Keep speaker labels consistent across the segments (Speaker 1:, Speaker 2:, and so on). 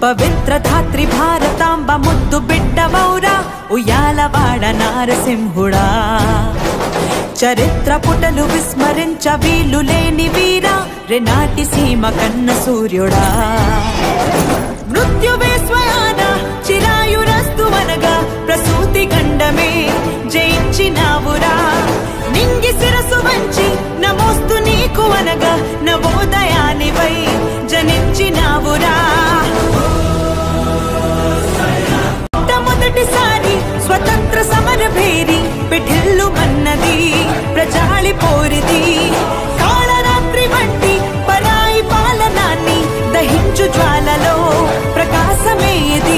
Speaker 1: పవిత్ర ధాత్రి భారతాంబ ముద్దు బిడ్డవౌరా ఉయ్యాలవాడ నారసింహుడా చరిత్ర పుటలు విస్మరించ వీలు లేని వీరా రెనాటి సీమ కన్న సూర్యుడా మృత్యువే స్వయాన చిరాయురస్తు అనగా ప్రసూతి గండమే జయించినావురా నింగి శిరసు వంచి నమోస్తు నీకు అనగా నవోదయానివై జనించినావురా మొట్టమొదటిసారి స్వతంత్ర సమర భేరి పిఠిల్లు మన్నది ప్రజాళి పోరిది కాళరాత్రి వంటి పరాయి పాలనాన్ని దహించు జ్వాలలో ప్రకాశమే ఇది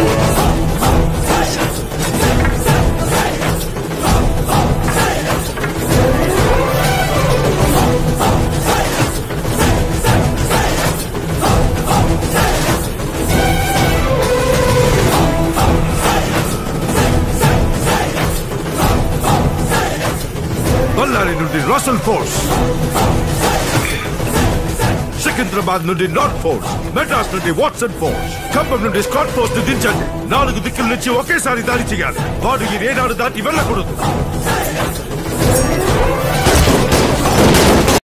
Speaker 2: బళ్ళారి నుండి రసల్ ఫోర్స్ సికింద్రాబాద్ నుండి నార్త్ ఫోర్స్ మెడ్రాస్ నుండి వాట్సన్ ఫోర్స్ ఖమ్మం నుండి స్కాట్ ఫోర్స్ ను దించండి నాలుగు దిక్కుల నుంచి ఒకేసారి దాడి చేయాలి వాడు ఈ రేనాడు దాటి వెళ్ళకూడదు